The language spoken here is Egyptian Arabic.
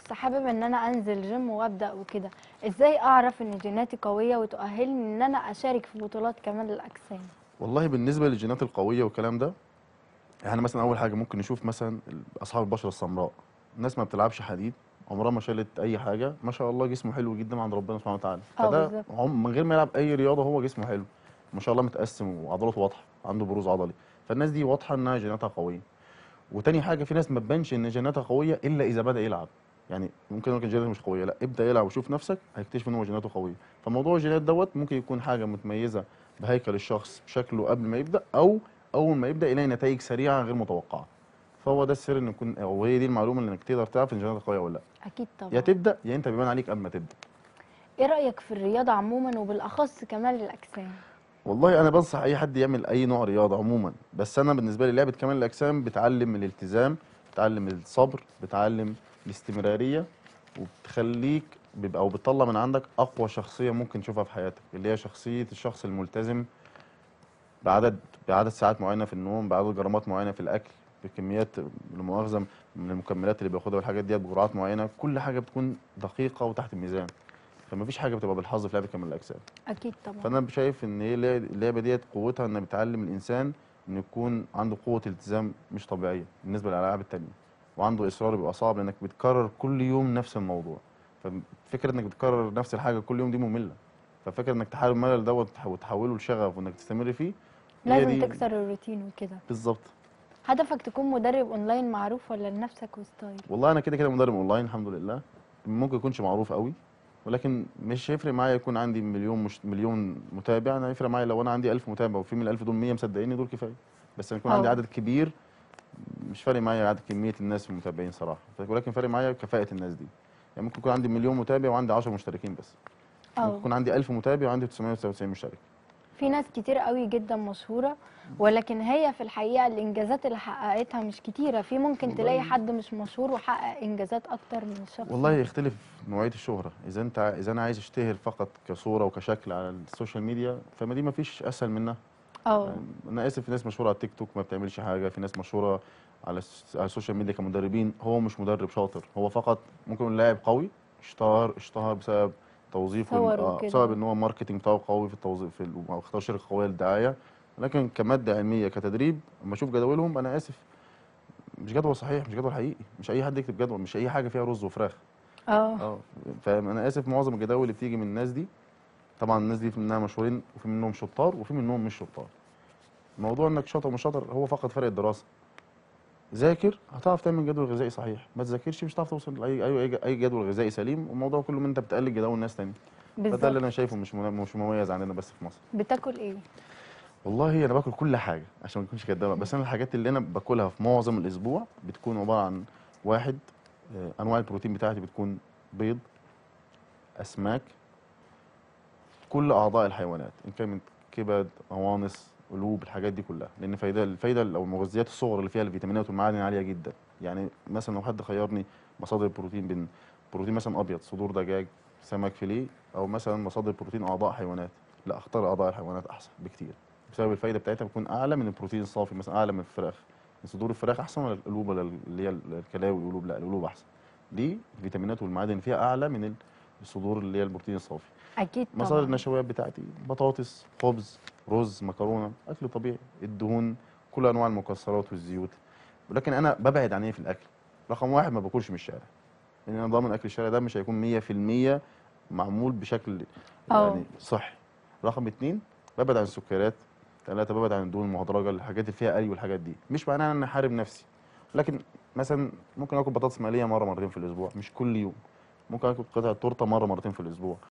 شخص حابب ان انا انزل جيم وابدا وكده ازاي اعرف ان جيناتي قويه وتؤهلني ان انا اشارك في بطولات كمال الاجسام والله بالنسبه للجينات القويه والكلام ده احنا مثلا اول حاجه ممكن نشوف مثلا اصحاب البشره السمراء الناس ما بتلعبش حديد عمرها ما شالت اي حاجه ما شاء الله جسمه حلو جدا عند ربنا سبحانه وتعالى اه فده بالظبط. عم من غير ما يلعب اي رياضه هو جسمه حلو ما شاء الله متقسم وعضلاته واضحه عنده بروز عضلي فالناس دي واضحه انها جيناتها قويه وتاني حاجه في ناس ما تبانش ان جيناتها قويه الا اذا بدا يلعب يعني ممكن يقول لك جيناته مش قويه لا ابدا يلعب وشوف نفسك هيكتشف ان هو جيناته قويه فموضوع الجينات دوت ممكن يكون حاجه متميزه بهيكل الشخص بشكله قبل ما يبدا او اول ما يبدا يلاقي نتائج سريعه غير متوقعه فهو ده السر ان يكون او هي دي المعلومه اللي انك تقدر تعرف ان جيناتك قويه ولا لا اكيد طبعا يا تبدا يا انت بيبان عليك قبل ما تبدا ايه رايك في الرياضه عموما وبالاخص كمال الاجسام والله انا بنصح اي حد يعمل اي نوع رياضه عموما بس انا بالنسبه لي لعبه كمال الاجسام بتعلم الالتزام بتعلم الصبر بتعلم الاستمراريه وبتخليك بيبقى او بتطلع من عندك اقوى شخصيه ممكن تشوفها في حياتك اللي هي شخصيه الشخص الملتزم بعدد بعدد ساعات معينه في النوم بعدد جرامات معينه في الاكل بكميات المؤاخذه من المكملات اللي بياخدها والحاجات ديت بجرعات معينه كل حاجه بتكون دقيقه وتحت الميزان فما فيش حاجه بتبقى بالحظ في لعبه كمال الاجسام اكيد طبعا فانا شايف ان هي اللعبة- اللعبه ديت قوتها انها بتعلم الانسان انه يكون عنده قوه التزام مش طبيعيه بالنسبه للالعاب التانيه وعنده اصرار بيبقى صعب لانك بتكرر كل يوم نفس الموضوع ففكره انك بتكرر نفس الحاجه كل يوم دي ممله ففكره انك تحاول الملل دوت وتح- وتحوله لشغف وانك تستمر فيه هي لازم دي تكسر الروتين وكده بالظبط هدفك تكون مدرب اونلاين معروف ولا لنفسك وستايل والله انا كده كده مدرب اونلاين الحمد لله ممكن يكونش معروف قوي ولكن مش هيفرق معايا يكون عندي مليون مش مليون متابع انا هيفرق معايا لو انا عندي 1000 متابع وفي من ال 1000 دول 100 مصدقيني دول كفايه بس لما يكون عندي أه. عدد كبير مش فارق معايا عدد كميه الناس المتابعين صراحه ولكن فارق معايا كفاءه الناس دي يعني ممكن يكون عندي مليون متابع وعندي 10 مشتركين بس ممكن اه يكون عندي 1000 متابع وعندي 999 مشترك في ناس كتير قوي جدا مشهوره ولكن هي في الحقيقه الانجازات اللي حققتها مش كتيره في ممكن والله- تلاقي حد مش مشهور وحقق انجازات اكتر من الشخص والله ده. يختلف نوعيه الشهره اذا انت ع- اذا انا عايز اشتهر فقط كصوره وكشكل على السوشيال ميديا فما دي ما فيش اسهل منها اه يعني انا اسف في ناس مشهوره على التيك توك ما بتعملش حاجه في ناس مشهوره على الس- على السوشيال ميديا كمدربين هو مش مدرب شاطر هو فقط ممكن يكون لاعب قوي اشتهر اشتهر بسبب توظيفه صور آه، وكده. بسبب ان هو الماركتنج بتاعه قوي في التوظيف في ال- واختار شركه قويه للدعايه لكن كماده علميه كتدريب اما اشوف جداولهم انا اسف مش جدول صحيح مش جدول حقيقي مش اي حد يكتب جدول مش اي حاجه فيها رز وفراخ اه اه فاهم انا اسف معظم الجداول اللي بتيجي من الناس دي طبعا الناس دي في منها مشهورين وفي منهم شطار وفي منهم مش شطار موضوع انك شاطر ومش شاطر هو فقط فرق الدراسه ذاكر هتعرف تعمل جدول غذائي صحيح ما تذاكرش مش هتعرف توصل لاي اي اي جدول غذائي سليم والموضوع كله من انت بتقلد جداول ناس تاني فده اللي بالظبط انا شايفه مش منا- مش مميز عندنا بس في مصر بتاكل ايه والله انا باكل كل حاجه عشان ما اكونش كداب بس انا الحاجات اللي انا باكلها في معظم الاسبوع بتكون عباره عن واحد آه، انواع البروتين بتاعتي بتكون بيض اسماك كل اعضاء الحيوانات ان كان من كبد قوانص قلوب الحاجات دي كلها لان فايده الفايده او المغذيات الصغر اللي فيها الفيتامينات والمعادن عاليه جدا يعني مثلا لو حد خيرني مصادر البروتين بين بروتين مثلا ابيض صدور دجاج سمك فيليه او مثلا مصادر بروتين اعضاء حيوانات لا اختار اعضاء الحيوانات احسن بكتير بسبب الفايده بتاعتها بتكون اعلى من البروتين الصافي مثلا اعلى من الفراخ صدور الفراخ احسن ولا القلوب ولا اللي هي الكلاوي والقلوب لا القلوب احسن دي الفيتامينات والمعادن فيها اعلى من الصدور اللي هي البروتين الصافي اكيد مصادر طبعا النشويات بتاعتي بطاطس خبز رز مكرونه اكل طبيعي الدهون كل انواع المكسرات والزيوت ولكن انا ببعد عن ايه في الاكل رقم واحد ما باكلش من الشارع لان انا ضامن اكل الشارع ده مش هيكون 100% معمول بشكل أه. يعني صحي رقم اتنين ببعد عن السكريات ثلاثة ببعد عن الدهون المهدرجة الحاجات اللي فيها قلي والحاجات دي مش معناها ان انا حارب نفسي لكن مثلا ممكن اكل بطاطس مقلية مرة مرتين في الاسبوع مش كل يوم ممكن اكل قطعة تورتة مرة مرتين في الاسبوع